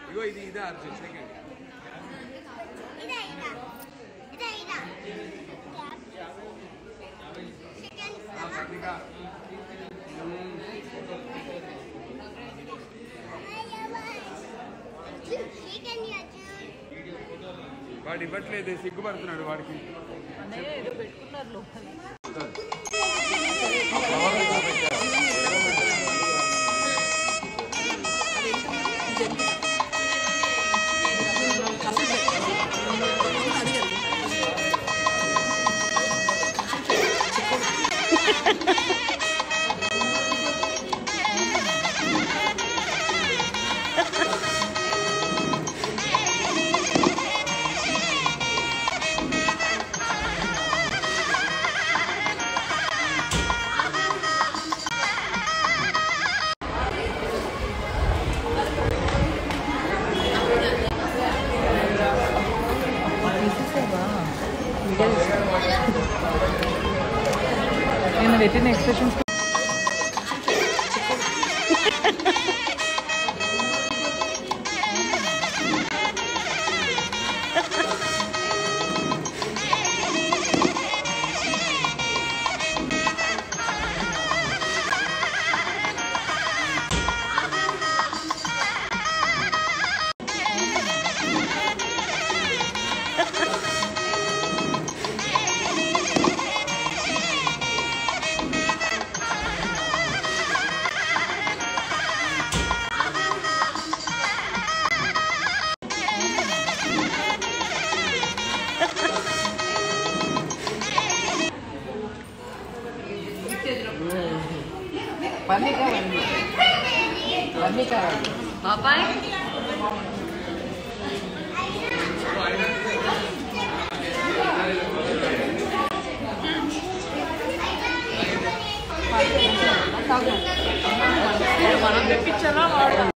ఇగో ఇది ఇదే అర్జున్ సెకండ్ ఇదా ఇదా ఇదా ఇదా సెకండ్ పత్రిక సెకండ్ అర్జున్ వాడు ఇవ్వట్లేదు సిగ్గుపడుతున్నాడు వాడికి అన్నయ్య ఏదో పెట్టుకున్నారు లోపల నేను పెట్టిన ఎక్స్ప్రెషన్స్ పన్నీ కావాలి పన్నీ కావాలి బాబాయ్ మనం తెప్పించాలా వాడు